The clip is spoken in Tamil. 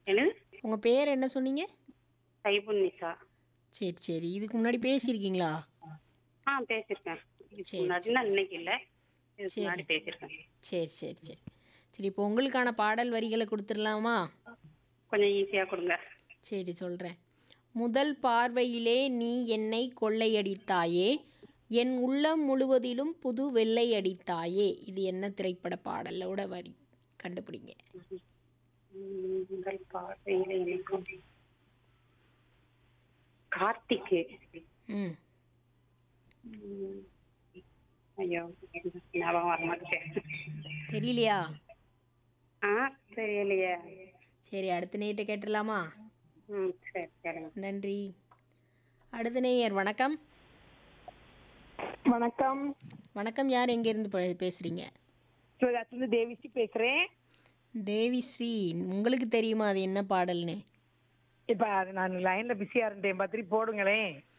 என்னது உங்கள் பேர் என்ன சொன்னீங்க சைபுன் நிசா சரி சரி இதுக்கு முன்னாடி பேசியிருக்கீங்களா ஆ பேசியிருக்கேன் இதுக்கு சரி, முன்னாடினா இன்னைக்கு இல்லை இதுக்கு முன்னாடி பேசியிருக்கேன் சரி சரி சரி சரி இப்போ உங்களுக்கான பாடல் வரிகளை கொடுத்துடலாமா கொஞ்சம் ஈஸியாக கொடுங்க சரி சொல்கிறேன் முதல் பார்வையிலே நீ என்னை கொள்ளையடித்தாயே என் உள்ளம் முழுவதிலும் புது வெள்ளை அடித்தாயே இது என்ன திரைப்பட பாடலோட வரி கண்டுபிடிங்க ம், முதல் பார்வையில் எனக்கும் கார்த்திக்கு ம் ம், ஐயோ ஞாபகம் வர மாட்டேன் தெரியலையா ஆ தெரியலையே சரி அடுத்த நேயர்கிட்ட கேட்டுடலாமா ம் சரி சரிங்க நன்றி அடுத்த நேயர் வணக்கம் வணக்கம் வணக்கம் யார் எங்கேருந்து பே- பேசுறீங்க சிவகாசிலிருந்து தேவிஸ்ரீ பேசுறேன் தேவி ஸ்ரீ உங்களுக்கு தெரியுமா அது என்ன பாடல்னு இப்ப அது நான் லைன்ல பிஸியா இருந்தேன் பத்திரி போடுங்களேன்